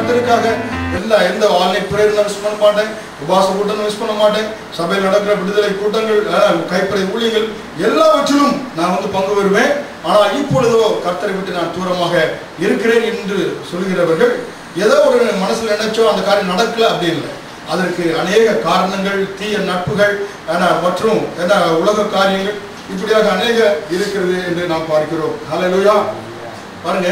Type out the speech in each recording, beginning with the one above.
கத்தருக்காக எல்லா எந்த ஆன்லைன் பிரேயர் மிஸ் பண்ண மாட்டேன் உபாச கூட்டம் மிஸ் பண்ண மாட்டேன் சபையில் நடக்கிற விடுதலை கூட்டங்கள் அஹ், கைப்பறை ஊழியங்கள் எல்லாவற்றிலும் நான் வந்து பங்கு பெறுவேன் ஆனால் இப்பொழுதோ கர்த்தரை விட்டு நான் தூரமாக இருக்கிறேன் என்று சொல்கிறவர்கள் ஏதோ ஒரு மனசுல நினைச்சோ அந்த காரியம் நடக்கல அப்படி இல்லை அதற்கு அநேக காரணங்கள் தீய நட்புகள் என்ன, மற்றும் என்ன உலக காரியங்கள் இப்படியாக அநேக இருக்கிறது என்று நாம் பார்க்கிறோம் ஹalleluya பாருங்க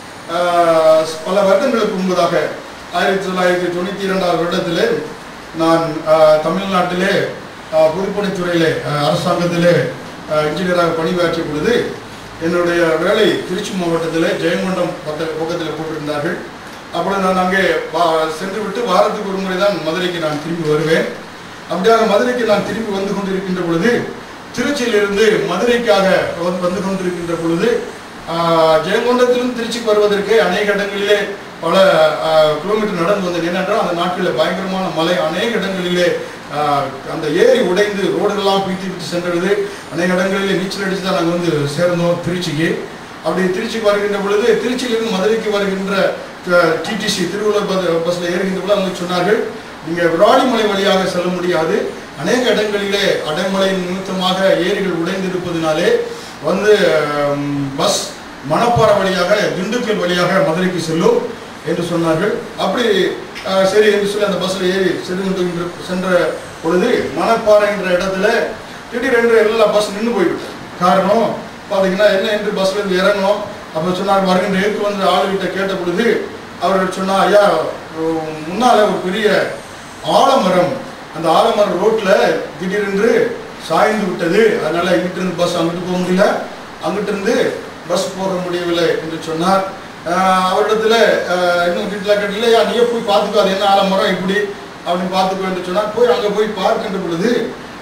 ஆஹ், பல வருடங்களுக்கு முன்பதாக ஆயிரத்தி தொள்ளாயிரத்தி தொண்ணூற்றி இரண்டாவது வருடத்திலே நான் ஆஹ், தமிழ்நாட்டிலே ஆஹ், பொதுப்பணித்துறையிலே ஆஹ், அரசாங்கத்திலே ஆஹ், இன்ஜினியராக பணியாற்றிய பொழுது என்னுடைய வேலை திருச்சி மாவட்டத்திலே ஜெயங்கொண்டம் பக்க பக்கத்தில் போட்டிருந்தார்கள் அப்பொழுது நான் அங்கே வா- சென்று விட்டு வாரத்துக்கு ஒரு முறை தான் மதுரைக்கு நான் திரும்பி வருவேன் அப்படியாக மதுரைக்கு நான் திரும்பி வந்து கொண்டிருக்கின்ற பொழுது திருச்சியிலிருந்து மதுரைக்காக வந்து வந்து கொண்டிருக்கின்ற பொழுது ஆஹ், ஜெயங்கொண்டத்திலிருந்து திருச்சிக்கு வருவதற்கு அநேக இடங்களிலே பல ஆஹ், கிலோமீட்டர் நடந்து வந்தேன் ஏனென்றால் அந்த நாட்களில் பயங்கரமான மழை அநேக இடங்களிலே ஆஹ், அந்த ஏரி உடைந்து ரோடுகள்லாம் பீத்தி விட்டு சென்றது அநேக இடங்களிலே நீச்சல் அடித்து தான் நாங்கள் வந்து சேர்ந்தோம் திருச்சிக்கு அப்படி திருச்சிக்கு வருகின்ற பொழுது திருச்சியிலிருந்து மதுரைக்கு வருகின்ற டிடிசி திருவள்ளூர் பஸ் பஸ்ஸில் ஏறுகின்ற பொழுது அவங்க சொன்னார்கள் நீங்கள் விராலிமலை வழியாக செல்ல முடியாது அநேக இடங்களிலே அடைமலை நிமித்தமாக ஏரிகள் உடைந்திருப்பதினாலே வந்து ஹம், பஸ் மணப்பாறை வழியாக திண்டுக்கல் வழியாக மதுரைக்கு செல்லும் என்று சொன்னார்கள் அப்படி அஹ், சரி என்று சொல்லி அந்த பஸ்ஸில் ஏறி சென்று கொண்டு சென்ற பொழுது மணப்பாறை என்ற இடத்துல திடீரென்று எல்லா பஸ் நின்று போய்விட்டது காரணம் பார்த்தீங்கன்னா என்ன என்று பஸ்ல இருந்து இறங்கணும் அப்போ சொன்னார் வருகின்ற ஏற்று வந்து ஆளுகிட்ட கேட்ட பொழுது அவர்கள் சொன்னா ஐயா உம், முன்னால ஒரு பெரிய ஆலமரம் அந்த ஆலமரம் ரோட்ல திடீரென்று சாய்ந்து விட்டது அதனால இங்கிட்டு இருந்து பஸ் அங்கிட்டு போக முடியல அங்கிட்டு இருந்து பஸ் போக முடியவில்லை என்று சொன்னார் ஆஹ் அவரிடத்துல ஆஹ் இன்னும் டீட்டெயிலாக கேட்டு இல்லையா நீயே போய் பார்த்துக்கோ அது என்ன ஆலமரம் இப்படி அப்படின்னு பார்த்துக்கோ என்று சொன்னார் போய் அங்கே போய் பார்க்கின்ற பொழுது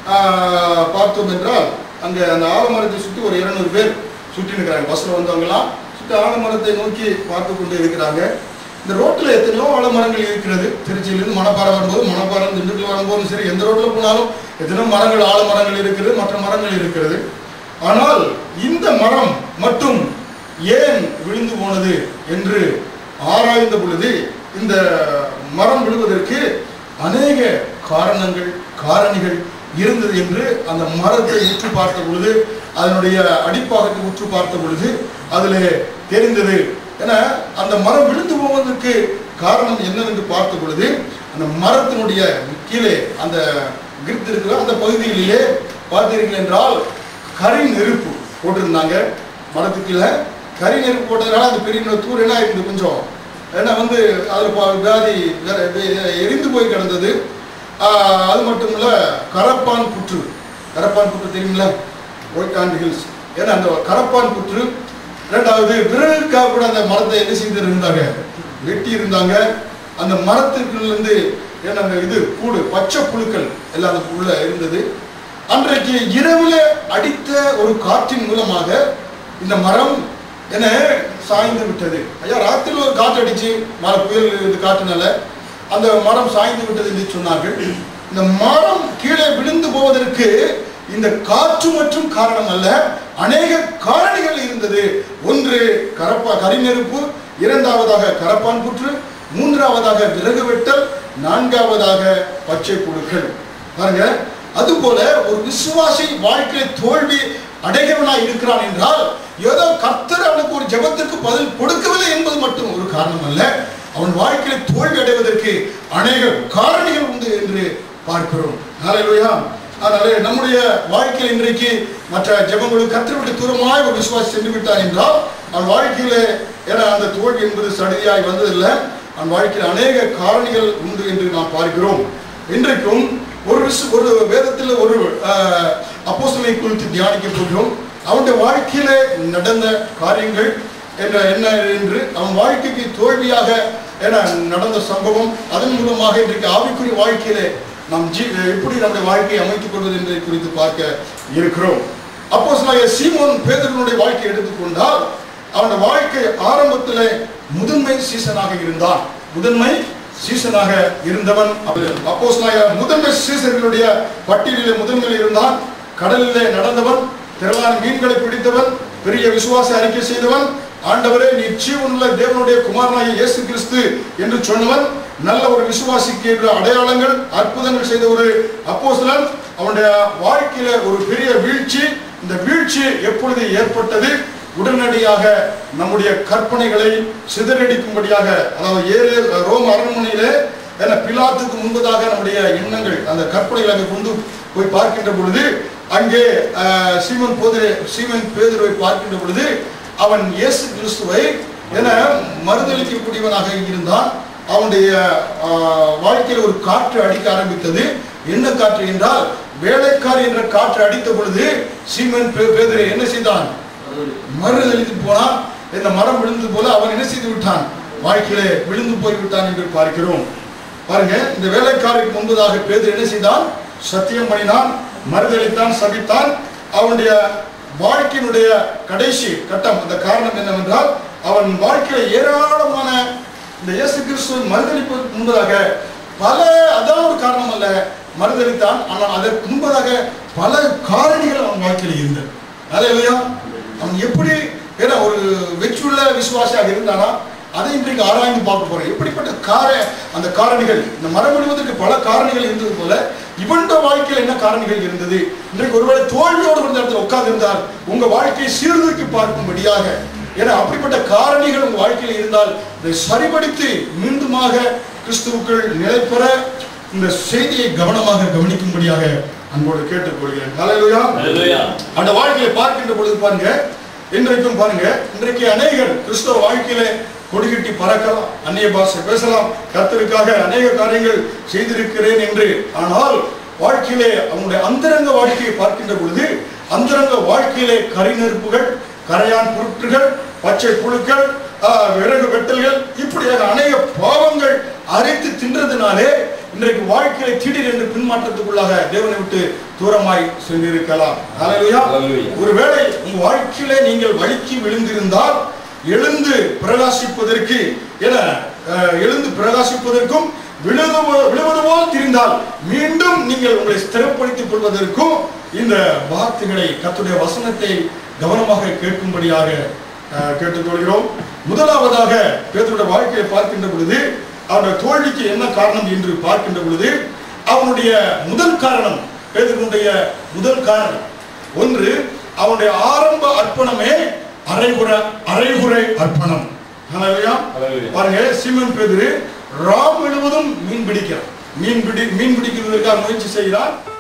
ஆஹ் பார்த்தோம் என்றால் அங்கே அந்த ஆலமரத்தை சுற்றி ஒரு இருநூறு பேர் சுற்றி நிற்கிறாங்க பஸ்ஸில் வந்தவங்கலாம் சுற்றி ஆலமரத்தை நோக்கி பார்த்து கொண்டு இருக்கிறாங்க இந்த ரோட்டில் எத்தனையோ ஆலமரங்கள் இருக்கிறது திருச்சியிலிருந்து மணப்பாறை வரும்போது மணப்பாறை திண்டுக்கல் வரும்போதும் சரி எந்த ரோட்டில் போனாலும் எத்தனையோ மரங்கள் ஆலமரங்கள் இருக்கிறது மற்ற மரங்கள் இருக்கிறது ஆனால் இந்த மரம் மட்டும் ஏன் விழுந்து போனது என்று ஆராய்ந்த பொழுது இந்த மரம் விழுவதற்கு அநேக காரணங்கள் காரணிகள் இருந்தது என்று அந்த மரத்தை உற்று பார்த்த பொழுது அதனுடைய அடிப்பாகத்தை உற்று பார்த்த பொழுது அதில் தெரிந்தது ஏன்னா அந்த மரம் விழுந்து போவதற்கு காரணம் என்னவென்று பார்த்த பொழுது அந்த மரத்தினுடைய கீழே அந்த கிரித் இருக்கிற அந்த பகுதியிலேயே பார்த்தீர்கள் என்றால் கரி நெருப்பு போட்டிருந்தாங்க மரத்துக்குள்ள கரி நெருப்பு போட்டதுனால அந்த பெரிய தூர் என்ன ஆயிருந்து கொஞ்சம் ஏன்னா வந்து அதில் பா- வியாதி வேற- வே- எரிந்து போய் கிடந்தது ஆஹ் அது மட்டும் இல்ல கரப்பான் புற்று கரப்பான் புற்று தெரியுங்களா ஒயிட் ஆண்ட் ஹில்ஸ் ஏன்னா அந்த கரப்பான் புற்று ரெண்டாவது விறகுக்காக கூட அந்த மரத்தை என்ன செய்து இருந்தாங்க வெட்டி இருந்தாங்க அந்த மரத்திலிருந்து ஏன்னா அந்த இது கூடு பச்சை புழுக்கள் எல்லாம் அந்த உள்ள இருந்தது அன்றைக்கு இரவுல அடித்த ஒரு காற்றின் மூலமாக இந்த மரம் என்ன சாய்ந்து விட்டது ஐயா ராத்திரில ஒரு காற்று அடிச்சு மழை புயல் இது காற்றுனால அந்த மரம் சாய்ந்து விட்டது என்று சொன்னார்கள் இந்த மரம் கீழே விழுந்து போவதற்கு இந்த காற்று மற்றும் காரணம் அல்ல அநேக காரணிகள் இருந்தது ஒன்று கரப்பா கரிநெருப்பு இரண்டாவதாக கரப்பான் புற்று மூன்றாவதாக விறகு வெட்டல் நான்காவதாக பச்சை புழுக்கள் பாருங்க அதுபோல ஒரு விசுவாசி வாழ்க்கையில் தோல்வி அடைகிறவனாய் இருக்கிறான் என்றால் ஏதோ கர்த்தர் அவனுக்கு ஒரு ஜெபத்திற்கு பதில் கொடுக்கவில்லை என்பது மட்டும் ஒரு காரணம் அல்ல அவன் வாழ்க்கையில் தோல்வி அடைவதற்கு அநேக காரணிகள் உண்டு என்று பார்க்கிறோம் ஹalleluya அதனால நம்முடைய வாழ்க்கையில் இன்றைக்கு மற்ற ஜெபங்களுக்கு கர்த்தரை விட்டு தூரமாய் ஒரு விசுவாசி சென்று விட்டான் என்றால் அவன் வாழ்க்கையிலே ஏன்னா அந்த தோல்வி என்பது சடுதியாய் வந்ததில்லை அவன் வாழ்க்கையில் அநேக காரணிகள் உண்டு என்று நாம் பார்க்கிறோம் இன்றைக்கும் ஒரு விசு ஒரு வேதத்தில் ஒரு அப்போஸ்தலனை குறித்து தியானிக்க போகிறோம் அவனுடைய வாழ்க்கையிலே நடந்த காரியங்கள் என்ற என்ன என்று அவன் வாழ்க்கைக்கு தோல்வியாக என நடந்த சம்பவம் அதன் மூலமாக இன்றைக்கு ஆவிக்குரிய வாழ்க்கையிலே நாம் ஜீ எப்படி நம்முடைய வாழ்க்கையை அமைத்துக் கொள்வது என்பதை குறித்து பார்க்க இருக்கிறோம் அப்போ சீமோன் பேதர்களுடைய வாழ்க்கையை எடுத்துக்கொண்டால் அவனுடைய வாழ்க்கை ஆரம்பத்திலே முதன்மை சீசனாக இருந்தான் முதன்மை சீசனாக இருந்தவன் அப்போ முதன்மை சீசர்களுடைய பட்டியலிலே முதன்மையில் இருந்தான் கடலிலே நடந்தவன் திரளான மீன்களை பிடித்தவன் பெரிய விசுவாச அறிக்கை செய்தவன் ஆண்டவரே நீ ஜீவனுள்ள தேவனுடைய குமாரனாகிய இயேசு கிறிஸ்து என்று சொன்னவன் நல்ல ஒரு விசுவாசிக்கு என்ற அடையாளங்கள் அற்புதங்கள் செய்த ஒரு அப்போஸ்தலன் அவனுடைய வாழ்க்கையில ஒரு பெரிய வீழ்ச்சி இந்த வீழ்ச்சி எப்பொழுது ஏற்பட்டது உடனடியாக நம்முடைய கற்பனைகளை சிதறடிக்கும்படியாக அதாவது ஏழு ரோம் அரண்மனையிலே என்ன பிலாத்துக்கு முன்பதாக நம்முடைய எண்ணங்கள் அந்த கற்பனைகளை அங்கே கொண்டு போய் பார்க்கின்ற பொழுது அங்கே அஹ், சீமன் போதிரே சீமன் பேதுருவை பார்க்கின்ற பொழுது அவன் இயேசு கிறிஸ்துவை என மறுதளிக்கக்கூடியவனாக இருந்தான் அவனுடைய ஆஹ், வாழ்க்கையில் ஒரு காற்று அடிக்க ஆரம்பித்தது என்ன காற்று என்றால் வேலைக்காரி என்ற காற்று அடித்த பொழுது சீமன் பே- பேதுரு என்ன செய்தான் மறுதளித்து போனான் இந்த மரம் விழுந்து போல அவன் என்ன செய்து விட்டான் வாழ்க்கையிலே விழுந்து போய் விட்டான் என்று பார்க்கிறோம் பாருங்க இந்த வேலைக்காரிக்கு முன்பதாக பேதர் என்ன செய்தான் சத்தியம் பண்ணினான் மறுதளித்தான் சபித்தான் அவனுடைய வாழ்க்கையினுடைய கடைசி கட்டம் அந்த காரணம் என்னவென்றால் அவன் வாழ்க்கையில ஏராளமான இந்த இயேசு கிறிஸ்துவின் மறுதளிப்பதற்கு முன்பதாக பல அதான் ஒரு காரணம் அல்ல மறுதளித்தான் ஆனால் அதற்கு முன்பதாக பல காரணிகள் அவன் வாழ்க்கையில் இருந்தது அதே இல்லையா அவன் எப்படி ஏன்னா ஒரு வெற்றுள்ள விசுவாசியாக இருந்தானா அதை இன்றைக்கு ஆராய்ந்து பார்க்க போறோம் எப்படிப்பட்ட கார அந்த காரணிகள் இந்த மரம் விடுவதற்கு பல காரணிகள் இருந்தது போல இவனுடைய வாழ்க்கையில் என்ன காரணிகள் இருந்தது இன்றைக்கு ஒருவேளை தோல்வியோடு கொஞ்ச இடத்துல உட்கார்ந்து இருந்தால் உங்க வாழ்க்கையை சீர்தூக்கி பார்க்கும்படியாக ஏன்னா அப்படிப்பட்ட காரணிகள் உங்க வாழ்க்கையில் இருந்தால் இதை சரிபடுத்தி மீண்டுமாக கிறிஸ்துவுக்குள் நிலை பெற இந்த செய்தியை கவனமாக கவனிக்கும்படியாக அன்போடு கேட்டுக்கொள்கிறேன் ஹalleluya Hallelujah. அந்த வாழ்க்கையை பார்க்கின்ற பொழுது பாருங்க இன்றைக்கும் பாருங்க இன்றைக்கு அநேகர் கிறிஸ்தவ வாழ்க்கையில கொடிகட்டி பறக்கலாம் அந்நிய பாஷை பேசலாம் கர்த்தருக்காக அநேக காரியங்கள் செய்திருக்கிறேன் என்று ஆனால் வாழ்க்கையிலே அவனுடைய அந்தரங்க வாழ்க்கையை பார்க்கின்ற பொழுது அந்தரங்க வாழ்க்கையிலே கரிநெருப்புகள் கரையான் பொருட்கள் பச்சை புழுக்கள் ஆஹ், விறகு வெட்டல்கள் இப்படியாக அநேக பாவங்கள் அரைத்து தின்றதுனாலே இன்றைக்கு வாழ்க்கையில திடீர் என்று பின்மாற்றத்துக்குள்ளாக தேவனை விட்டு தூரமாய் சென்றிருக்கலாம் ஹalleluya Hallelujah. ஒருவேளை உங்க வாழ்க்கையில நீங்கள் வழுக்கி விழுந்திருந்தால் எழுந்து பிரகாசிப்பதற்கு என அஹ், எழுந்து பிரகாசிப்பதற்கும் விழுது போ- விழுவது போல் தெரிந்தால் மீண்டும் நீங்கள் உங்களை ஸ்திரப்படுத்திக் கொள்வதற்கும் இந்த வார்த்தைகளை கர்த்தருடைய வசனத்தை கவனமாக கேட்கும்படியாக அஹ், கேட்டுக்கொள்கிறோம் முதலாவதாக பேதருடைய வாழ்க்கையை பார்க்கின்ற பொழுது அவனுடைய தோல்விக்கு என்ன காரணம் என்று பார்க்கின்ற பொழுது அவனுடைய முதல் காரணம் பேதருடைய முதல் காரணம் ஒன்று அவனுடைய ஆரம்ப அர்ப்பணமே அரைகுற அரைகுறை அர்ப்பணம் ஹalleluya. Hallelujah. பாருங்க சீமன் பேதுரு ராம் முழுவதும் மீன் பிடிக்கிறார் மீன் பிடி மீன் பிடிக்கிறதுக்காக முயற்சி செய்கிறார்